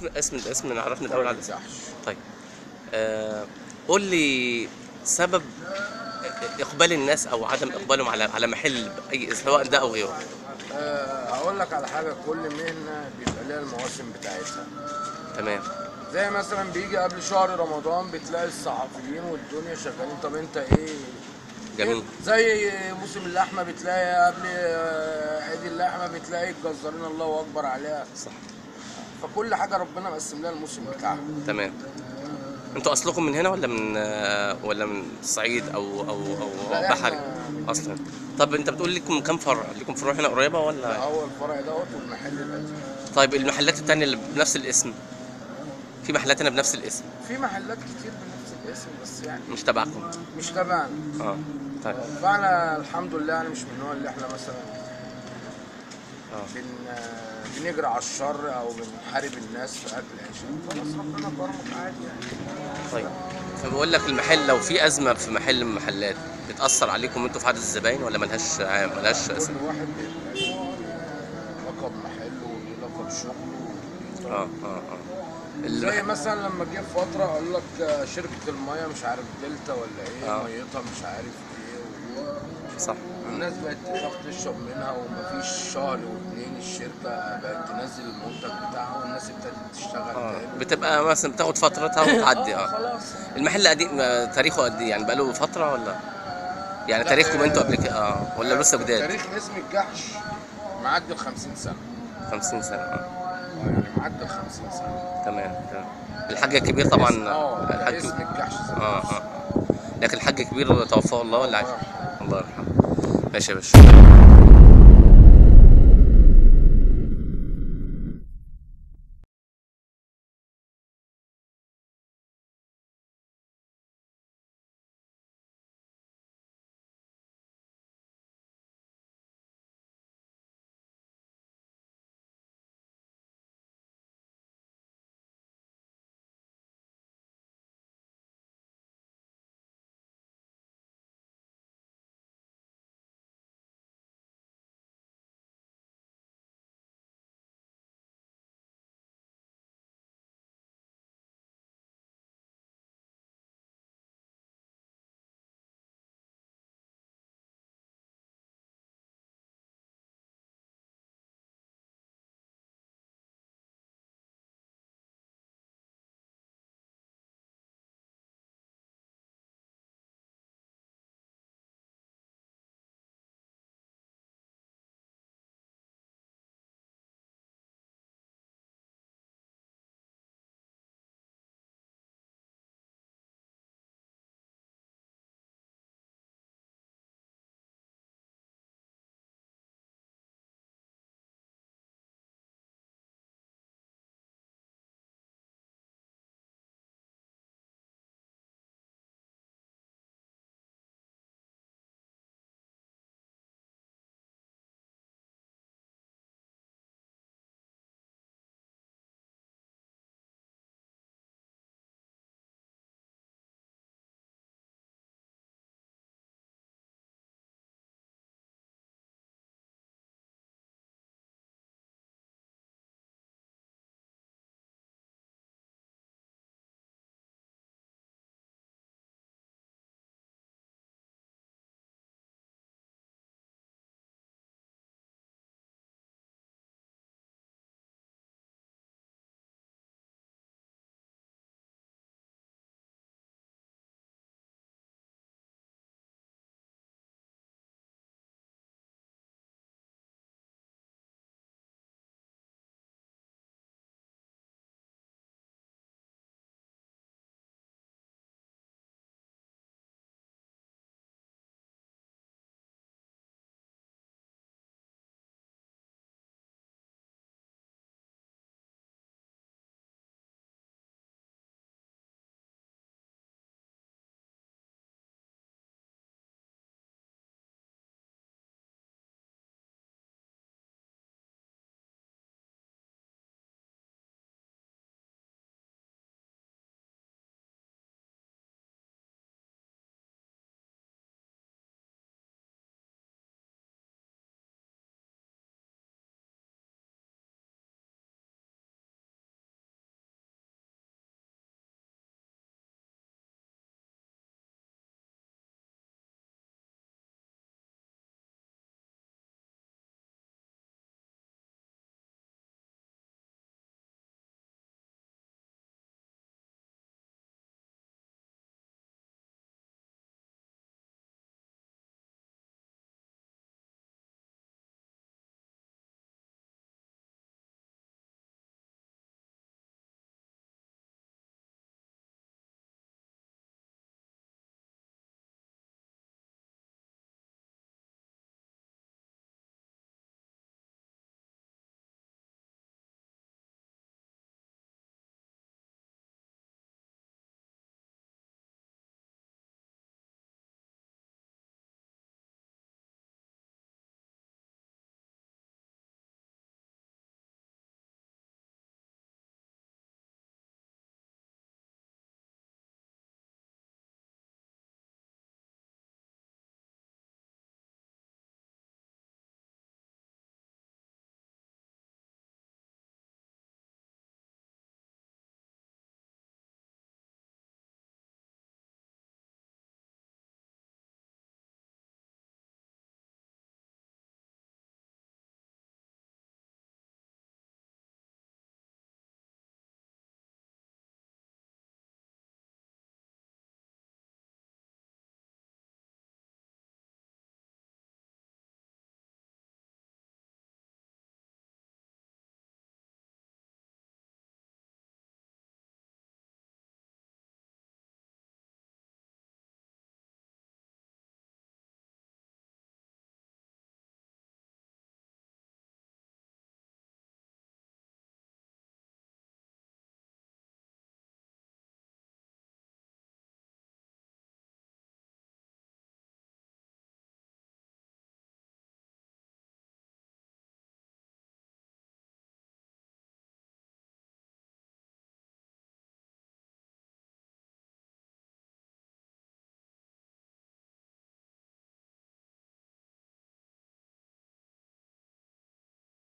اسم اسم الاسم نعرفنا الاول على الاسم الجحش طيب آه قول لي سبب اقبال الناس او عدم اقبالهم على على محل اي سواء ده او غيره أه هقول لك على حاجه كل مهنه بيبقى ليها المواسم بتاعتها تمام زي مثلا بيجي قبل شهر رمضان بتلاقي الصحفيين والدنيا شغالين طب انت ايه جميل زي موسم اللحمه بتلاقي قبل آه، عيد اللحمه بتلاقي الجزارين الله اكبر عليها صح فكل حاجه ربنا مقسم لها الموسم بتاعها تمام انتوا اصلكم من هنا ولا من آه، ولا من الصعيد او او او, لا، أو إحنا- بحري اصلا طب انت بتقول لكم كام فرع لكم فروع هنا قريبه ولا اول فرع دوت والمحل القديم طيب المحلات التانية اللي بنفس الاسم في محلات هنا بنفس الاسم في محلات كتير بنفس الاسم بس يعني مش تبعكم مش تبعنا اه طيب فاحنا الحمد لله يعني مش من النوع اللي احنا مثلا اه بن بنجري على الشر او بنحارب الناس في اكل عيشهم خلاص ربنا كرمك عادي يعني طيب فبقول لك المحل لو في ازمه في محل من المحلات بتاثر عليكم انتوا في عدد الزباين ولا ملهاش ملهاش اسم كل واحد بيبقى ليه لقب محله وليه لقب شغله اه اه اه زي المح... مثلا لما جه في فتره قال لك شركه الميه مش عارف دلتا ولا ايه آه. ميتها مش عارف ايه صح والناس بقت تخاف تشرب منها ومفيش شهر واتنين الشركه بقت تنزل المنتج بتاعها والناس ابتدت تشتغل اه تاني بتبقى مثلا بتاخد فترتها وتعدي اه خلاص المحل قديم آه، تاريخه قد ايه يعني بقاله فتره ولا يعني لا، تاريخكم آه، انتوا قبل كده اه ولا لسه جداد تاريخ اسم الجحش معدي ال 50 سنه 50 سنه اه اه يعني معدي ال 50 سنه تمام تمام الحاج الكبير طبعا اه ده الحاج اسم الجحش ذات اه نفسه. اه لكن الحاج الكبير توفاه الله ولا عايش الله يرحمه. الله يرحمه ماشي يا باشا